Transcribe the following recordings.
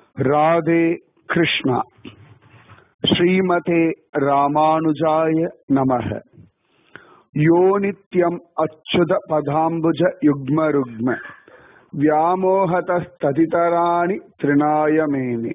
ராதே கிருஷ்ணா ஸ்ரீமதே ராமானுஜாய நமக யோ நித்யம் அச்சுத பதாம்புஜ யுக்ம ருக்ம व्यामोहतस्ततितराणि तृणाय मेने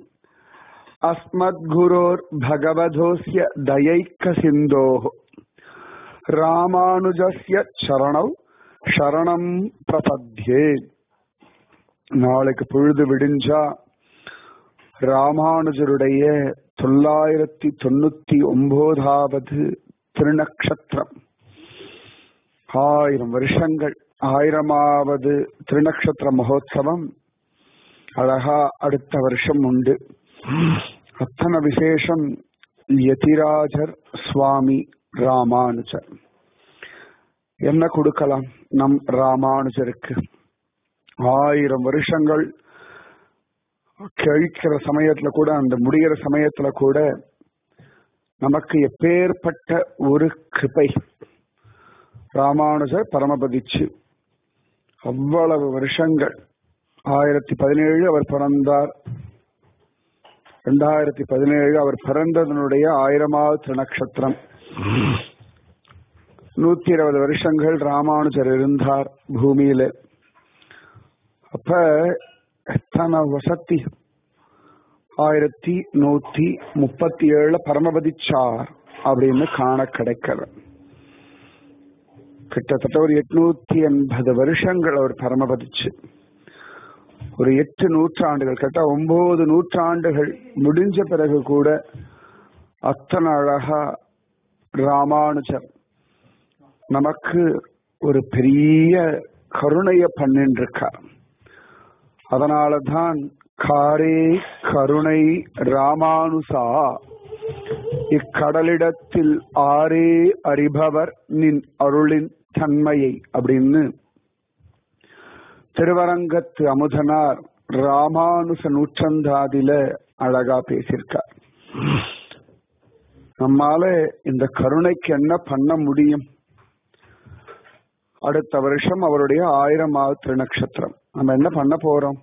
अस्मद्गुरोर्भगवधोऽस्य दयैकसिन्धोः ராமானுஜஸ்ய சரணௌ சரணம் பிரபத்யே நாளைக்கு பொழுது விடிஞ்சா ராமானுஜருடைய தொள்ளாயிரத்தி தொண்ணூத்தி ஒன்பதாவது திருநக்ஷத்திரம் ஆயிரம் வருஷங்கள் ஆயிரமாவது திருநக்ஷத்திர மகோத்சவம் அழகா அடுத்த வருஷம் உண்டு அத்தனை விசேஷம் யதிராஜர் சுவாமி ராமானுஜர் என்ன கொடுக்கலாம் நம் ராமானுஜருக்கு ஆயிரம் வருஷங்கள் கழிக்கிற சமயத்துல கூட அந்த முடிகிற சமயத்துல கூட நமக்கு எப்பேற்பட்ட ஒரு கிருபை ராமானுஜர் பரமபதிச்சு அவ்வளவு வருஷங்கள் ஆயிரத்தி பதினேழு அவர் பிறந்தார் ரெண்டாயிரத்தி பதினேழு அவர் பிறந்ததனுடைய ஆயிரமாவது திருநக்ஷத்திரம் நூத்தி இருபது வருஷங்கள் ராமானுஜர் இருந்தார் பூமியில அப்ப எத்தனை வசதி ஆயிரத்தி நூத்தி முப்பத்தி ஏழுல பரமபதிச்சார் அப்படின்னு காண கிடைக்கிறது கிட்டத்தட்ட ஒரு எட்நூத்தி எண்பது வருஷங்கள் அவர் பரமபதிச்சு ஒரு எட்டு நூற்றாண்டுகள் கிட்ட ஒன்பது நூற்றாண்டுகள் முடிஞ்ச பிறகு கூட அத்தனை அழகா ராமானுஜர் நமக்கு ஒரு பெரிய கருணைய பண்ணின்றிருக்கார் அதனாலதான் காரே கருணை ராமானுசா இக்கடலிடத்தில் ஆரே அறிபவர் நின் அருளின் தன்மையை அப்படின்னு திருவரங்கத்து அமுதனார் ராமானுச நூற்றந்தாதில அழகா பேசியிருக்கார் நம்மால இந்த கருணைக்கு என்ன பண்ண முடியும் அடுத்த வருஷம் அவருடைய ஆயிரமாவது திருநக்ஷத்திரம் நம்ம என்ன பண்ண போறோம்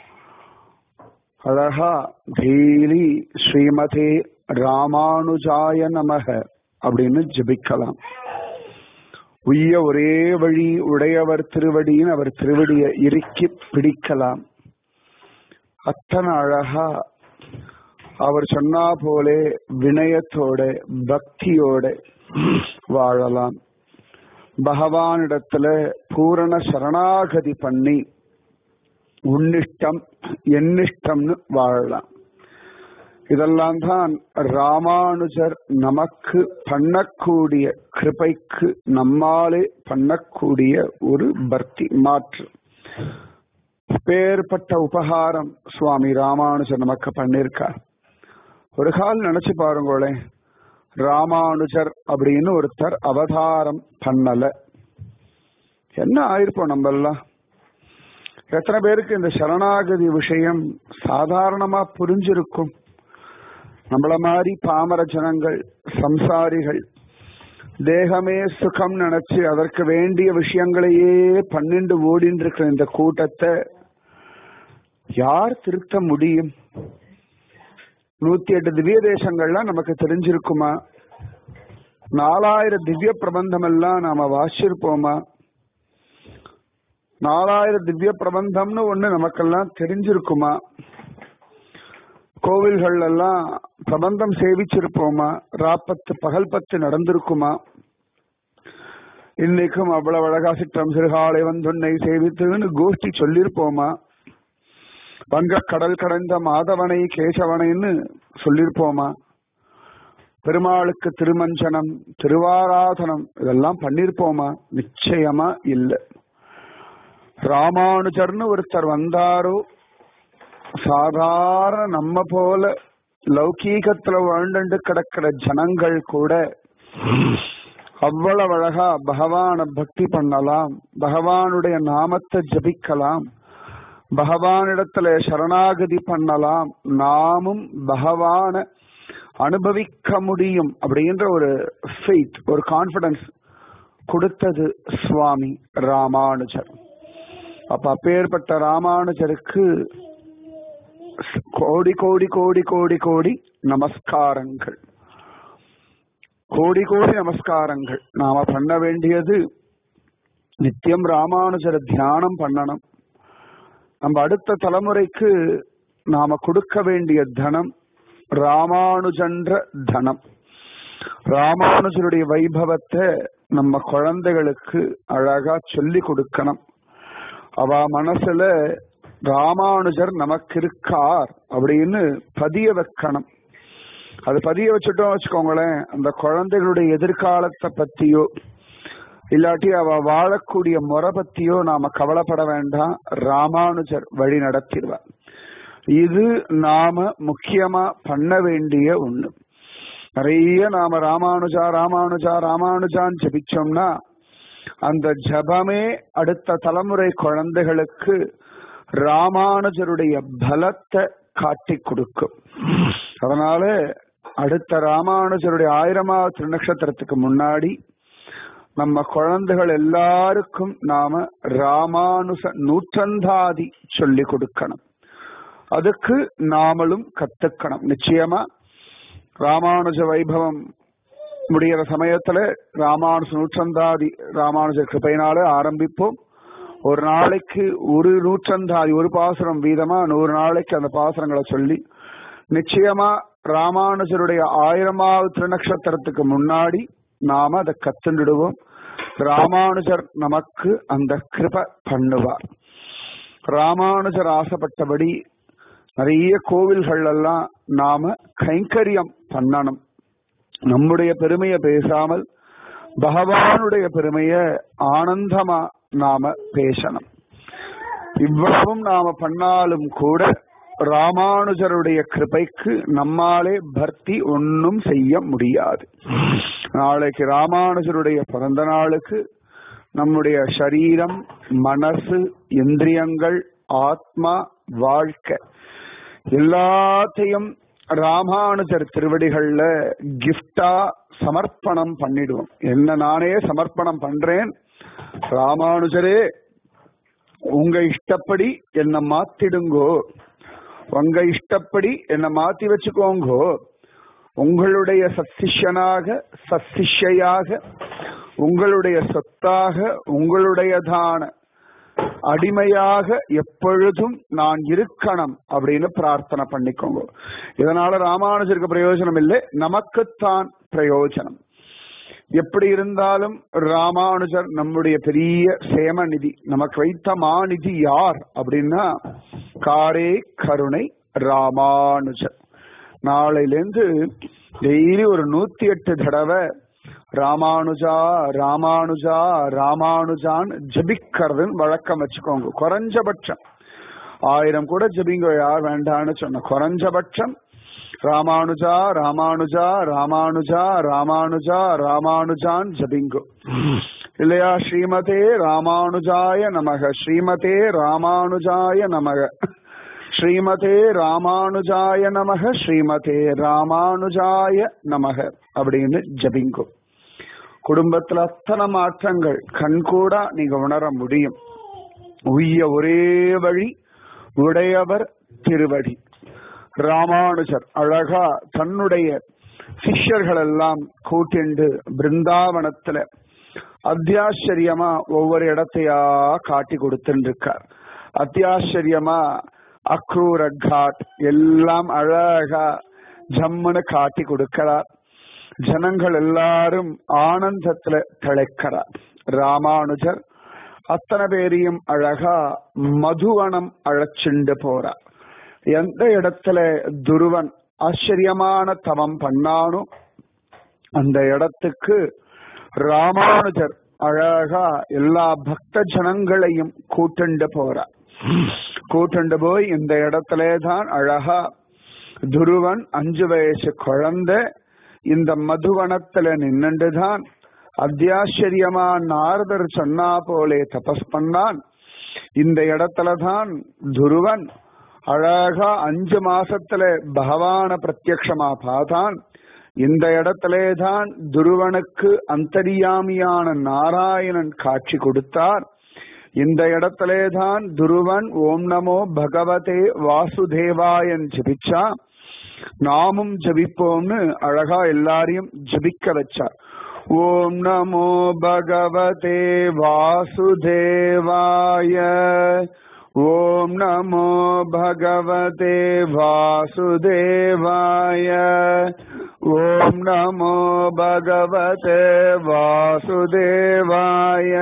அழகா டெய்லி ஸ்ரீமதே ராமானுஜாய நமக அப்படின்னு ஜபிக்கலாம் உய்ய ஒரே வழி உடையவர் திருவடியின் அவர் திருவடியை இறுக்கி பிடிக்கலாம் அத்தனை அழகா அவர் சொன்னா போலே வினயத்தோட பக்தியோட வாழலாம் பகவானிடத்துல பூரண சரணாகதி பண்ணி உன்னிஷ்டம் என்னிஷ்டம்னு வாழலாம் இதெல்லாம் தான் ராமானுஜர் நமக்கு பண்ணக்கூடிய கிருபைக்கு நம்மாலே பண்ணக்கூடிய ஒரு பக்தி மாற்று பேர்பட்ட உபகாரம் சுவாமி ராமானுஜர் நமக்கு பண்ணிருக்கார் ஒரு கால் நினைச்சு பாருங்களேன் ராமானுஜர் அப்படின்னு ஒருத்தர் அவதாரம் பண்ணல என்ன ஆயிருப்போம் நம்ம எல்லாம் எத்தனை பேருக்கு இந்த சரணாகதி விஷயம் சாதாரணமா புரிஞ்சிருக்கும் நம்மள மாதிரி பாமர ஜனங்கள் சம்சாரிகள் தேகமே சுகம் நினைச்சு அதற்கு வேண்டிய விஷயங்களையே பன்னெண்டு ஓடின்னு இருக்கிற இந்த கூட்டத்தை யார் திருத்த முடியும் நூத்தி எட்டு திவ்ய தேசங்கள்லாம் நமக்கு தெரிஞ்சிருக்குமா நாலாயிரம் திவ்ய பிரபந்தம் எல்லாம் நாம வாசிச்சிருப்போமா நாலாயிரம் திவ்ய பிரபந்தம்னு ஒண்ணு நமக்கெல்லாம் தெரிஞ்சிருக்குமா கோவில்கள் எல்லாம் பிரபந்தம் சேவிச்சிருப்போமா ராப்பத்து பகல் பத்து நடந்திருக்குமா இன்னைக்கும் அவ்வளவு அழகா சிற்றம் சிறுகாலை வந்துன்னை சேவித்துன்னு கோஷ்டி சொல்லியிருப்போமா வங்க கடல் கடந்த மாதவனை கேசவனைன்னு சொல்லியிருப்போமா பெருமாளுக்கு திருமஞ்சனம் திருவாராதனம் இதெல்லாம் பண்ணிருப்போமா நிச்சயமா இல்லை ராமானுஜர்னு ஒருத்தர் வந்தாரோ சாதாரண நம்ம போல லௌகீகத்துல வாழ்ந்து கிடக்கிற ஜனங்கள் கூட அவ்வளவு அழகா பகவான பக்தி பண்ணலாம் பகவானுடைய நாமத்தை ஜபிக்கலாம் பகவானிடத்துல சரணாகதி பண்ணலாம் நாமும் பகவான அனுபவிக்க முடியும் அப்படின்ற ஒரு ஃபெய்த் ஒரு கான்பிடன்ஸ் கொடுத்தது சுவாமி ராமானுஜர் அப்ப அப்பேற்பட்ட ராமானுஜருக்கு கோடி கோடி கோடி கோடி கோடி நமஸ்காரங்கள் கோடி கோடி நமஸ்காரங்கள் நாம பண்ண வேண்டியது நித்தியம் ராமானுஜர தியானம் பண்ணணும் நம்ம அடுத்த தலைமுறைக்கு நாம கொடுக்க வேண்டிய தனம் ராமானுஜன்ற தனம் ராமானுஜருடைய வைபவத்தை நம்ம குழந்தைகளுக்கு அழகா சொல்லி கொடுக்கணும் அவ மனசுல ராமானுஜர் நமக்கு இருக்கார் அப்படின்னு பதிய வைக்கணும் அது பதிய வச்சுட்டோம் வச்சுக்கோங்களேன் அந்த குழந்தைகளுடைய எதிர்காலத்தை பத்தியோ இல்லாட்டி அவ வாழக்கூடிய முறை பத்தியோ நாம கவலைப்பட வேண்டாம் ராமானுஜர் வழி நடத்திடுவார் இது நாம முக்கியமா பண்ண வேண்டிய ஒண்ணு நிறைய நாம ராமானுஜா ராமானுஜா ராமானுஜான்னு ஜபிச்சோம்னா அந்த ஜபமே அடுத்த தலைமுறை குழந்தைகளுக்கு ராமானுஜருடைய பலத்தை காட்டி கொடுக்கும் அதனால அடுத்த ராமானுஜருடைய ஆயிரமாவது திருநக்ஷத்திரத்துக்கு முன்னாடி நம்ம குழந்தைகள் எல்லாருக்கும் நாம ராமானுஜ நூற்றந்தாதி சொல்லி கொடுக்கணும் அதுக்கு நாமளும் கத்துக்கணும் நிச்சயமா ராமானுஜ வைபவம் முடிகிற சமயத்துல ராமானுஜ நூற்றந்தாதி ராமானுஜ கிருப்பையினால ஆரம்பிப்போம் ஒரு நாளைக்கு ஒரு நூற்றந்தாதி ஒரு பாசுரம் வீதமா நூறு நாளைக்கு அந்த பாசுரங்களை சொல்லி நிச்சயமா ராமானுஜருடைய ஆயிரமாவது திருநக்ஷத்திரத்துக்கு முன்னாடி நாம அதை கத்துண்டுடுவோம் ராமானுஜர் நமக்கு அந்த கிருப பண்ணுவார் ராமானுஜர் ஆசைப்பட்டபடி நிறைய கோவில்கள் எல்லாம் நாம கைங்கரியம் பண்ணணும் நம்முடைய பெருமையை பேசாமல் பகவானுடைய பெருமைய ஆனந்தமா நாம பேசணும் இவ்வளவும் நாம பண்ணாலும் கூட ராமானுஜருடைய கிருபைக்கு நம்மாலே பக்தி ஒன்னும் செய்ய முடியாது நாளைக்கு ராமானுஜருடைய பிறந்த நாளுக்கு நம்முடைய சரீரம் மனசு இந்திரியங்கள் ஆத்மா வாழ்க்கை எல்லாத்தையும் ராமானுஜர் திருவடிகள்ல கிஃப்டா சமர்ப்பணம் பண்ணிடுவோம் என்ன நானே சமர்ப்பணம் பண்றேன் ராமானுஜரே உங்க இஷ்டப்படி என்ன மாத்திடுங்கோ உங்க இஷ்டப்படி என்ன மாத்தி வச்சுக்கோங்கோ உங்களுடைய சத்சிஷ்யனாக சத்சிஷ்யாக உங்களுடைய சொத்தாக உங்களுடையதான அடிமையாக எப்பொழுதும் நான் இருக்கணும் அப்படின்னு பிரார்த்தனை பண்ணிக்கோங்க இதனால ராமானுஜருக்கு பிரயோஜனம் இல்லை நமக்குத்தான் பிரயோஜனம் எப்படி இருந்தாலும் ராமானுஜர் நம்முடைய பெரிய சேமநிதி நமக்கு வைத்த மாநிதி யார் அப்படின்னா காரே கருணை ராமானுஜர் நாளையிலேருந்து டெய்லி ஒரு நூத்தி எட்டு தடவை ராமானுஜா ராமானுஜா ராமானுஜான் ஜபிக்கிறதுன்னு வழக்கம் வச்சுக்கோங்க குறைஞ்சபட்சம் ஆயிரம் கூட ஜபிங்க யார் வேண்டான்னு சொன்ன குறைஞ்சபட்சம் ராமானுஜா ராமானுஜா ராமானுஜா ராமானுஜா ராமானுஜான் ஜபிங்கோ இல்லையா ஸ்ரீமதே ராமானுஜாய நமக ஸ்ரீமதே ராமானுஜாய நமக ஸ்ரீமதே ராமானுஜாய நமக ஸ்ரீமதே ராமானுஜாய நமக அப்படின்னு ஜபிங்கோ குடும்பத்துல அத்தனை மாற்றங்கள் கண்கூடா நீங்க உணர முடியும் உய்ய ஒரே வழி உடையவர் திருவடி ராமானுஜர் அழகா தன்னுடைய சிஷ்யர்கள் எல்லாம் கூட்டிண்டு பிருந்தாவனத்துல அத்தியாச்சரியமா ஒவ்வொரு இடத்தையா காட்டி கொடுத்துட்டு இருக்கார் அத்தியாச்சரியமா அக்ரூர காட் எல்லாம் அழகா ஜம்முன்னு காட்டி கொடுக்கிறார் ஜனங்கள் எல்லாரும் ஆனந்தத்துல திளைக்கிறார் ராமானுஜர் அத்தனை பேரையும் அழகா மதுவனம் அழைச்சிண்டு போறார் எந்த இடத்துல துருவன் ஆச்சரியமான தவம் பண்ணானோ அந்த இடத்துக்கு ராமானுஜர் அழகா எல்லா பக்த ஜனங்களையும் கூட்டுண்டு போறார் கூட்டுண்டு போய் இந்த இடத்துல தான் அழகா துருவன் அஞ்சு வயசு குழந்தை இந்த மதுவனத்துல நின்னுண்டுதான் அத்தியாச்சரியமா நாரதர் சொன்னா போலே தபஸ் பண்ணான் இந்த இடத்துலதான் துருவன் அழகா அஞ்சு மாசத்துல பகவான பிரத்யக்ஷமா பார்த்தான் இந்த இடத்திலே தான் துருவனுக்கு அந்தரியாமியான நாராயணன் காட்சி கொடுத்தார் இந்த இடத்திலே தான் துருவன் ஓம் நமோ பகவதே வாசுதேவாயன் ஜபிச்சா நாமும் ஜபிப்போம்னு அழகா எல்லாரையும் ஜபிக்க வச்சார் ஓம் நமோ பகவதே வாசுதேவாய ஓம் நமோ பகவதே வாசுதேவாய ஓம் நமோ பகவதே வாசுதேவாய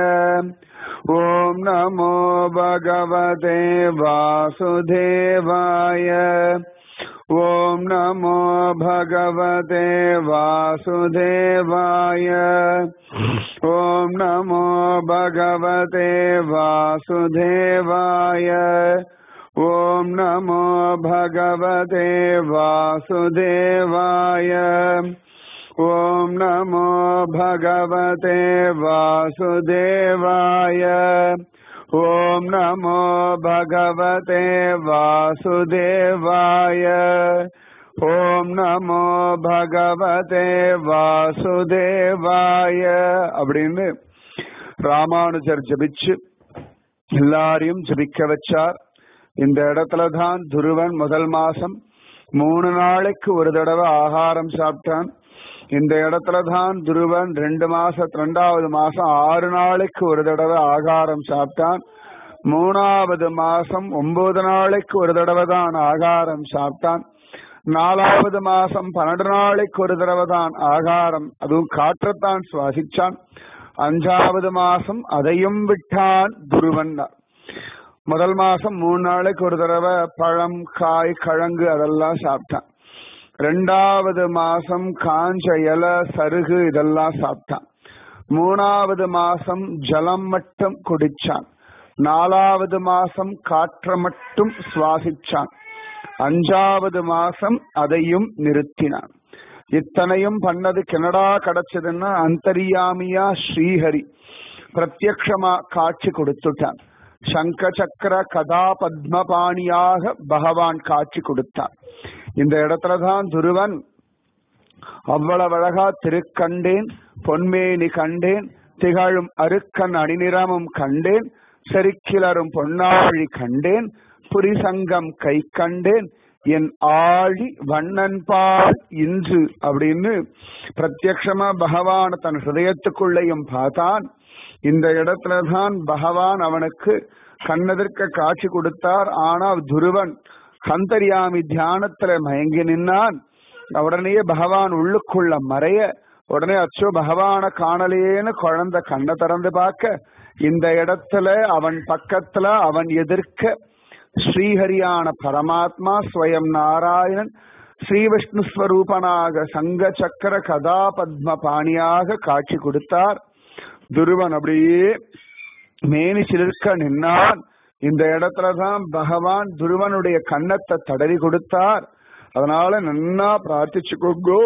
ஓம் நமோ பகவதே வாசுதேவாய ஓம் நமோ பகவதே வாசுதேவாய ஓம் நமோ பகவதே வாசுதேவாய ஓம் நமோ பகவதே வாசுதேவாய ஓம் நமோ பகவதே வாசுதேவாய ஓம் நமோ பகவதே வாசுதேவாய ஓம் நமோ பகவதே வாசுதேவாய அப்படின்னு ராமானுஜர் ஜபிச்சு எல்லாரையும் ஜபிக்க வச்சார் இந்த இடத்துல தான் துருவன் முதல் மாசம் மூணு நாளைக்கு ஒரு தடவை ஆகாரம் சாப்பிட்டான் இந்த இடத்துல தான் துருவன் ரெண்டு மாசம் ரெண்டாவது மாசம் ஆறு நாளைக்கு ஒரு தடவை ஆகாரம் சாப்பிட்டான் மூணாவது மாசம் ஒன்பது நாளைக்கு ஒரு தடவை தான் ஆகாரம் சாப்பிட்டான் நாலாவது மாசம் பன்னெண்டு நாளைக்கு ஒரு தடவை தான் ஆகாரம் அதுவும் காற்றத்தான் சுவாசிச்சான் அஞ்சாவது மாசம் அதையும் விட்டான் துருவன் முதல் மாசம் மூணு நாளைக்கு ஒரு தடவை பழம் காய் கிழங்கு அதெல்லாம் சாப்பிட்டான் ரெண்டாவது மாசம் காஞ்ச இலை சருகு இதெல்லாம் சாப்பிட்டான் மூணாவது மாசம் ஜலம் மட்டும் குடிச்சான் நாலாவது மாசம் காற்ற மட்டும் சுவாசிச்சான் அஞ்சாவது மாசம் அதையும் நிறுத்தினான் இத்தனையும் பண்ணது கனடா கிடைச்சதுன்னா அந்தரியாமியா ஸ்ரீஹரி பிரத்யக்ஷமா காட்சி கொடுத்துட்டான் சங்க சக்கர கதா பத்மபாணியாக பகவான் காட்சி கொடுத்தான் இந்த இடத்துலதான் துருவன் அவ்வளவு அழகா திருக்கண்டேன் பொன்மேனி கண்டேன் திகழும் அருக்கன் அணிநிறமும் கண்டேன் செருக்கிலரும் பொன்னாழி கண்டேன் புரிசங்கம் கை கண்டேன் என் ஆழி வண்ணன் பால் இன்று அப்படின்னு பிரத்யக்ஷமா பகவான் தன் ஹிருதயத்துக்குள்ளேயும் பார்த்தான் இந்த இடத்துலதான் பகவான் அவனுக்கு கண்ணெதிர்க்க காட்சி கொடுத்தார் ஆனால் துருவன் கந்தரியாமி தியானத்துல மயங்கி நின்னான் உடனே பகவான் உள்ளுக்குள்ள மறைய உடனே அச்சோ பகவான காணலேன்னு குழந்தை கண்ணை திறந்து பார்க்க இந்த இடத்துல அவன் பக்கத்துல அவன் எதிர்க்க ஸ்ரீஹரியான பரமாத்மா ஸ்வயம் நாராயணன் ஸ்ரீ விஷ்ணு ஸ்வரூபனாக சங்க சக்கர கதா பத்ம பாணியாக காட்சி கொடுத்தார் துருவன் அப்படியே மேனி சிலிர்க்க நின்னான் இந்த இடத்துலதான் பகவான் துருவனுடைய கன்னத்தை தடவி கொடுத்தார் அதனால நன்னா பிரார்த்திச்சுக்கோங்கோ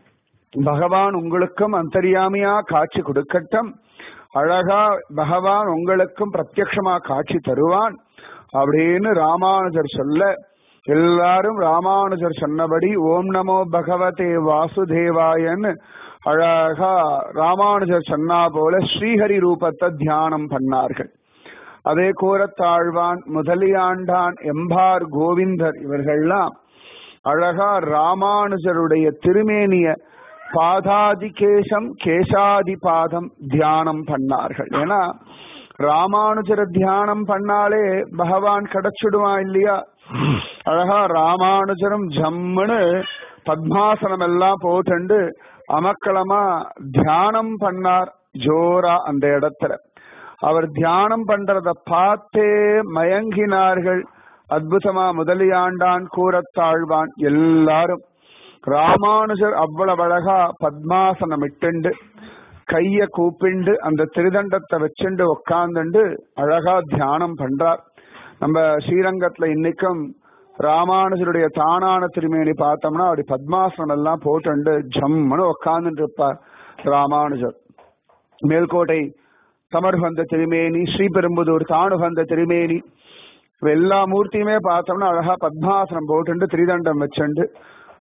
பகவான் உங்களுக்கும் அந்தரியாமையா காட்சி கொடுக்கட்டும் அழகா பகவான் உங்களுக்கும் பிரத்யக்ஷமா காட்சி தருவான் அப்படின்னு ராமானுஜர் சொல்ல எல்லாரும் ராமானுஜர் சொன்னபடி ஓம் நமோ பகவதே வாசுதேவாயன்னு அழகா ராமானுஜர் சொன்னா போல ஸ்ரீஹரி ரூபத்தை தியானம் பண்ணார்கள் அதே கோரத்தாழ்வான் முதலியாண்டான் எம்பார் கோவிந்தர் இவர்கள்லாம் அழகா ராமானுஜருடைய திருமேனிய பாதாதி கேசம் கேசாதி பாதம் தியானம் பண்ணார்கள் ஏன்னா ராமானுஜர தியானம் பண்ணாலே பகவான் கிடைச்சிடுவான் இல்லையா அழகா ராமானுஜரும் ஜம்முன்னு பத்மாசனம் எல்லாம் போட்டுண்டு அமக்களமா தியானம் பண்ணார் ஜோரா அந்த இடத்துல அவர் தியானம் பண்றத பார்த்தே மயங்கினார்கள் அற்புதமா முதலியாண்டான் கூறத்தாழ்வான் எல்லாரும் ராமானுஜர் அவ்வளவு அழகா பத்மாசனம் இட்டுண்டு கைய கூப்பிண்டு அந்த திருதண்டத்தை வச்சுண்டு உக்காந்துண்டு அழகா தியானம் பண்றார் நம்ம ஸ்ரீரங்கத்துல இன்னைக்கும் ராமானுஜருடைய தானான திருமேனி பார்த்தோம்னா அப்படி பத்மாசனம் எல்லாம் போட்டுண்டு ஜம்முன்னு உக்காந்துட்டு இருப்பார் ராமானுஜர் மேல்கோட்டை சமர்பந்த திருமேனி ஸ்ரீபெரும்புதூர் தானுபந்த திருமேனி எல்லா மூர்த்தியுமே பார்த்தோம்னா அழகா பத்மாசனம் போட்டுண்டு திரிதண்டம் வச்சுண்டு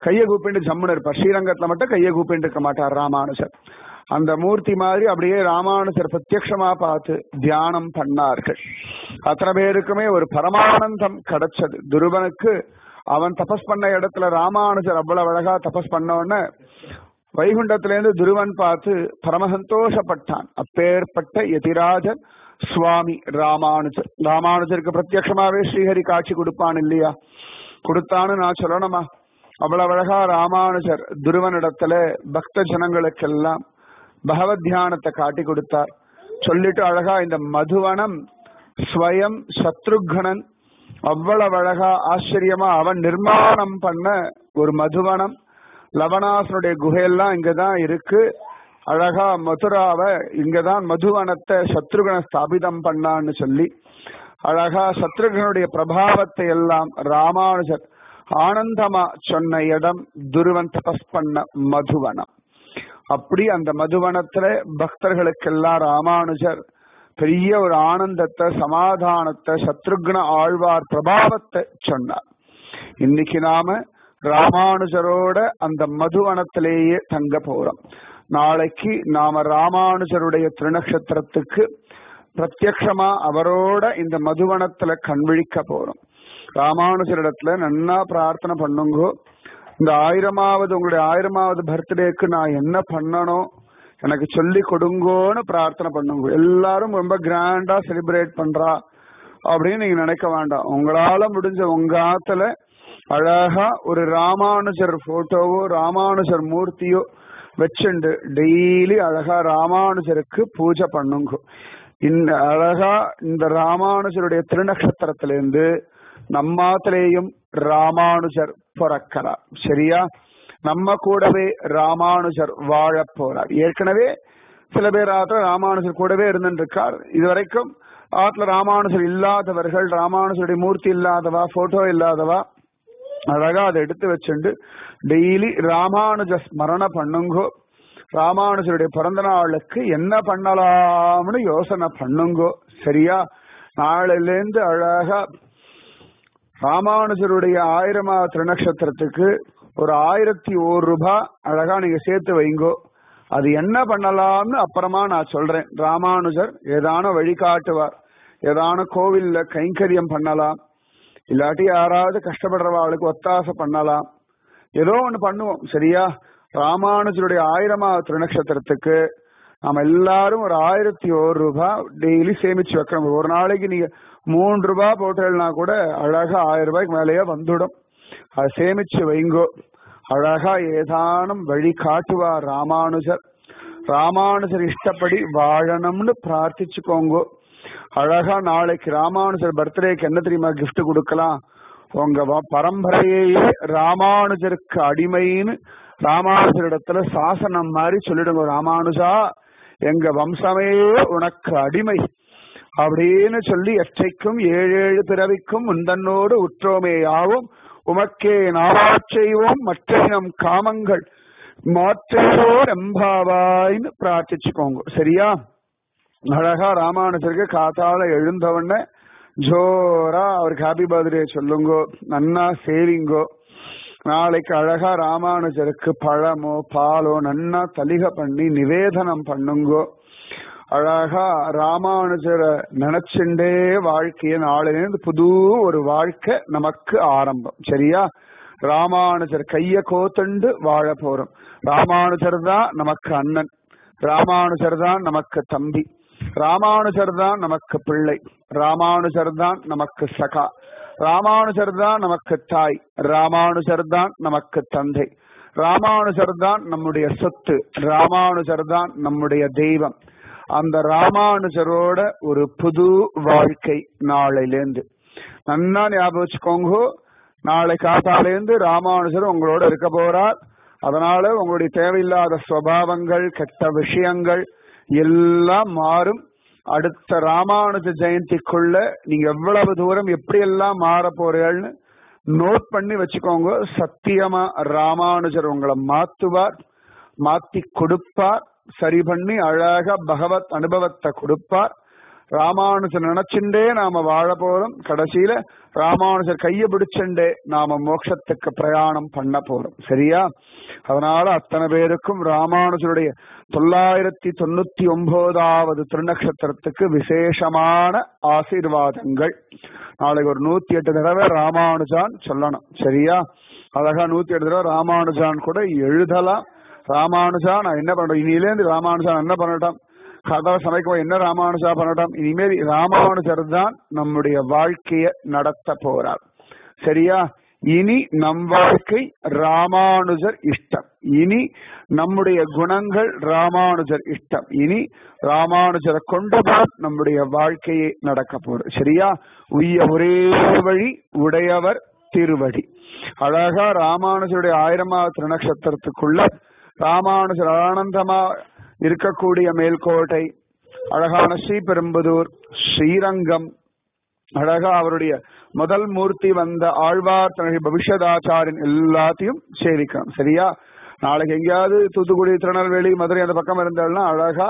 கையை கூப்பிட்டு ஜம்முன்னு இருப்பார் ஸ்ரீரங்கத்துல மட்டும் கையை கூப்பிட்டு இருக்க மாட்டார் ராமானுஜர் அந்த மூர்த்தி மாதிரி அப்படியே ராமானுஜர் பிரத்யக்ஷமா பார்த்து தியானம் பண்ணார்கள் அத்தனை பேருக்குமே ஒரு பரமானந்தம் கிடைச்சது துருவனுக்கு அவன் தபஸ் பண்ண இடத்துல ராமானுஜர் அவ்வளவு அழகா தபஸ் பண்ண உடனே வைகுண்டத்திலேருந்து துருவன் பார்த்து பரமசந்தோஷப்பட்டான் அப்பேற்பட்ட எதிராஜன் சுவாமி ராமானுஜர் ராமானுஜருக்கு பிரத்யட்சமாவே ஸ்ரீஹரி காட்சி கொடுப்பான் இல்லையா கொடுத்தான்னு நான் சொல்லணுமா அவ்வளவு அழகா ராமானுஜர் துருவனிடத்துல பக்த ஜனங்களுக்கெல்லாம் பகவத் தியானத்தை காட்டி கொடுத்தார் சொல்லிட்டு அழகா இந்த மதுவனம் ஸ்வயம் சத்ருகணன் அவ்வளவு அழகா ஆச்சரியமா அவன் நிர்மாணம் பண்ண ஒரு மதுவனம் லவணாசனுடைய குகையெல்லாம் இங்கதான் இருக்கு அழகா மதுராவை இங்கதான் மதுவனத்தை சத்ருகன ஸ்தாபிதம் பண்ணான்னு சொல்லி அழகா சத்ருகனுடைய பிரபாவத்தை எல்லாம் ராமானுஜர் ஆனந்தமா சொன்ன இடம் துருவன் தபஸ் பண்ண மதுவனம் அப்படி அந்த மதுவனத்துல பக்தர்களுக்கெல்லாம் ராமானுஜர் பெரிய ஒரு ஆனந்தத்தை சமாதானத்தை சத்ருக்ன ஆழ்வார் பிரபாவத்தை சொன்னார் இன்னைக்கு நாம ராமானுஜரோட அந்த மதுவனத்திலேயே தங்க போறோம் நாளைக்கு நாம ராமானுஜருடைய திருநக்ஷத்திரத்துக்கு பிரத்யக்ஷமா அவரோட இந்த மதுவனத்துல கண்விழிக்க போறோம் ராமானுஜரிடத்துல நன்னா பிரார்த்தனை பண்ணுங்கோ இந்த ஆயிரமாவது உங்களுடைய ஆயிரமாவது பர்த்டேக்கு நான் என்ன பண்ணணும் எனக்கு சொல்லி கொடுங்கோன்னு பிரார்த்தனை பண்ணுங்க எல்லாரும் ரொம்ப கிராண்டா செலிப்ரேட் பண்றா அப்படின்னு நீங்க நினைக்க வேண்டாம் உங்களால முடிஞ்ச உங்க ஆத்துல அழகா ஒரு ராமானுஜர் போட்டோவோ ராமானுஜர் மூர்த்தியோ வச்சுண்டு டெய்லி அழகா ராமானுஜருக்கு பூஜை பண்ணுங்க இந்த அழகா இந்த ராமானுஜருடைய திருநக்ஷத்திரத்திலிருந்து நம்மாத்திலேயும் ராமானுஜர் பிறக்கிறார் சரியா நம்ம கூடவே ராமானுஜர் வாழ போறார் ஏற்கனவே சில பேர் ஆத்துல ராமானுஜர் கூடவே இருந்துருக்கார் இதுவரைக்கும் ஆத்துல ராமானுஜர் இல்லாதவர்கள் ராமானுஜருடைய மூர்த்தி இல்லாதவா போட்டோ இல்லாதவா அழகா அதை எடுத்து வச்சுண்டு டெய்லி ராமானுஜ ஸ்மரண பண்ணுங்கோ ராமானுஜருடைய பிறந்த நாளுக்கு என்ன பண்ணலாம்னு யோசனை பண்ணுங்கோ சரியா நாளிலேருந்து அழகா ராமானுஜருடைய ஆயிரமா திருநக்ஷத்திரத்துக்கு ஒரு ஆயிரத்தி ஒரு ரூபாய் அழகா நீங்க சேர்த்து வைங்கோ அது என்ன பண்ணலாம்னு அப்புறமா நான் சொல்றேன் ராமானுஜர் ஏதான வழிகாட்டுவார் ஏதான கோவில்ல கைங்கரியம் பண்ணலாம் இல்லாட்டி யாராவது கஷ்டப்படுறவாளுக்கு ஒத்தாசை பண்ணலாம் ஏதோ ஒண்ணு பண்ணுவோம் சரியா ராமானுஜருடைய ஆயிரமா திருநக்ஷத்திரத்துக்கு நாம எல்லாரும் ஒரு ஆயிரத்தி ஒரு ரூபாய் டெய்லி சேமிச்சு வைக்கணும் ஒரு நாளைக்கு நீங்க மூன்று ரூபாய் போட்டேன்னா கூட அழகா ஆயிரம் ரூபாய்க்கு மேலேயே வந்துடும் அதை சேமிச்சு வைங்கோ அழகா ஏதானும் வழி காட்டுவார் ராமானுஜர் ராமானுஜர் இஷ்டப்படி வாழணும்னு பிரார்த்திச்சுக்கோங்கோ அழகா நாளைக்கு ராமானுஜர் பர்த்டேக்கு என்ன தெரியுமா கிஃப்ட் கொடுக்கலாம் உங்க வ- பரம்பரையே ராமானுஜருக்கு அடிமைன்னு ராமானுஜரிடத்துல சாசனம் மாதிரி சொல்லிடுங்க ராமானுஜா எங்க வம்சமே உனக்கு அடிமை அப்படின்னு சொல்லி எற்றைக்கும் ஏழு ஏழு பிறவிக்கும் முந்தன்னோடு உற்றோமே யாவும் உமக்கே நாவாச் செய்வோம் மற்ற நம் காமங்கள் மாற்றோர் எம்பாவாய்ன்னு பிரார்த்திச்சுக்கோங்க சரியா அழகா ராமானுஜருக்கு காத்தால எழுந்தவொடனே ஜோரா அவருக்கு ஹாப்பி பர்த்டே சொல்லுங்கோ நன்னா சேவிங்கோ நாளைக்கு அழகா ராமானுஜருக்கு பழமோ பாலோ நன்னா தலிக பண்ணி நிவேதனம் பண்ணுங்கோ அழகா ராமானுஜரை நினைச்சுண்டே வாழ்க்கைய நாளிலிருந்து புது ஒரு வாழ்க்கை நமக்கு ஆரம்பம் சரியா ராமானுஜர் கைய கோத்துண்டு வாழ போறோம் ராமானுஜர் தான் நமக்கு அண்ணன் ராமானுஜர் தான் நமக்கு தம்பி ராமானுஜர் தான் நமக்கு பிள்ளை ராமானுஜர் தான் நமக்கு சகா ராமானுஜர் தான் நமக்கு தாய் ராமானுஜர் தான் நமக்கு தந்தை ராமானுஜர் தான் நம்முடைய சொத்து ராமானுஜர் தான் நம்முடைய தெய்வம் அந்த ராமானுஜரோட ஒரு புது வாழ்க்கை நாளையிலேந்து நன்னா ஞாபகம் வச்சுக்கோங்க நாளை காத்தாலேருந்து ராமானுஜர் உங்களோட இருக்க போறார் அதனால உங்களுடைய தேவையில்லாத சுவாவங்கள் கெட்ட விஷயங்கள் எல்லாம் மாறும் அடுத்த ராமானுஜ ஜெயந்திக்குள்ள நீங்க எவ்வளவு தூரம் எப்படி எல்லாம் மாற போறீங்கன்னு நோட் பண்ணி வச்சுக்கோங்க சத்தியமா ராமானுஜர் உங்களை மாத்துவார் மாத்தி கொடுப்பார் சரி பண்ணி அழகா பகவத் அனுபவத்தை கொடுப்பார் ராமானுஜர் நினைச்சுண்டே நாம வாழ போறோம் கடைசியில ராமானுஜர் கைய பிடிச்சுண்டே நாம மோட்சத்துக்கு பிரயாணம் பண்ண போறோம் சரியா அதனால அத்தனை பேருக்கும் ராமானுஜருடைய தொள்ளாயிரத்தி தொண்ணூத்தி ஒன்பதாவது திருநக்ஷத்திரத்துக்கு விசேஷமான ஆசீர்வாதங்கள் நாளைக்கு ஒரு நூத்தி எட்டு தடவை ராமானுஜான் சொல்லணும் சரியா அழகா நூத்தி எட்டு தடவை ராமானுஜான் கூட எழுதலாம் ராமானுஜா நான் என்ன பண்றேன் இனியிலேருந்து ராமானுஜா என்ன பண்ணட்டும் கதவை சமைக்கும் என்ன ராமானுஜா பண்ணட்டும் இனிமேல் ராமானுஜர் தான் நம்முடைய வாழ்க்கைய நடத்த போறார் சரியா இனி நம் வாழ்க்கை ராமானுஜர் இஷ்டம் இனி நம்முடைய குணங்கள் ராமானுஜர் இஷ்டம் இனி ராமானுஜரை கொண்டுதான் நம்முடைய வாழ்க்கையை நடக்க போறோம் சரியா உய்ய ஒரே வழி உடையவர் திருவடி அழகா ராமானுஜருடைய ஆயிரமாவது திருநக்ஷத்திரத்துக்குள்ள ராமானுஜர் ஆனந்தமா இருக்கக்கூடிய மேல்கோட்டை அழகான ஸ்ரீபெரும்புதூர் ஸ்ரீரங்கம் அழகா அவருடைய முதல் மூர்த்தி வந்த ஆழ்வார் தனது பவிஷ்யதாச்சாரின் எல்லாத்தையும் சேவிக்கணும் சரியா நாளைக்கு எங்கேயாவது தூத்துக்குடி திருநெல்வேலி மதுரை அந்த பக்கம் இருந்தாலும் அழகா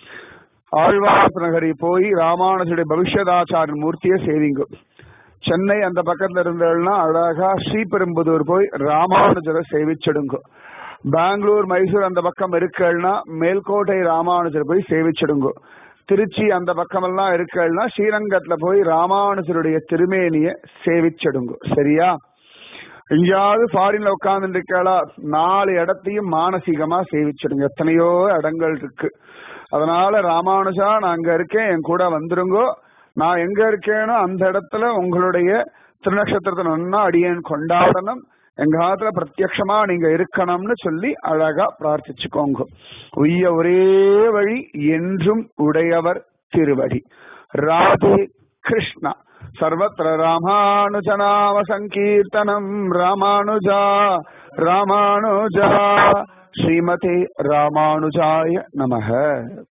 ஆழ்வார் நகரி போய் ராமானுஜருடைய பவிஷ்யதாச்சாரின் மூர்த்தியை சேவிங்க சென்னை அந்த பக்கத்துல இருந்தேன்னா அழகா ஸ்ரீபெரும்புதூர் போய் ராமானுஜரை சேவிச்சிடுங்க பெங்களூர் மைசூர் அந்த பக்கம் இருக்கல்னா மேல்கோட்டை ராமானுஜர் போய் சேவிச்சிடுங்க திருச்சி அந்த பக்கமெல்லாம் இருக்கல்னா ஸ்ரீரங்கத்துல போய் ராமானுஜருடைய திருமேனிய சேவிச்சிடுங்க சரியா எங்கேயாவது ஃபாரின்ல உட்கார்ந்து இருக்காளா நாலு இடத்தையும் மானசீகமா சேவிச்சிடுங்க எத்தனையோ இடங்கள் இருக்கு அதனால ராமானுஜா நான் அங்க இருக்கேன் என் கூட வந்துருங்கோ நான் எங்க இருக்கேனோ அந்த இடத்துல உங்களுடைய திருநக்ஷத்திரத்தை நன்னா அடியேன் கொண்டாடணும் எங்க காலத்துல பிரத்யக்ஷமா நீங்க இருக்கணும்னு சொல்லி அழகா பிரார்த்திச்சுக்கோங்க உய்ய ஒரே வழி என்றும் உடையவர் திருவடி ராதே கிருஷ்ணா சர்வத்திர ராமானுஜநாம சங்கீர்த்தனம் ராமானுஜா ராமானுஜா ஸ்ரீமதே ராமானுஜாய நமக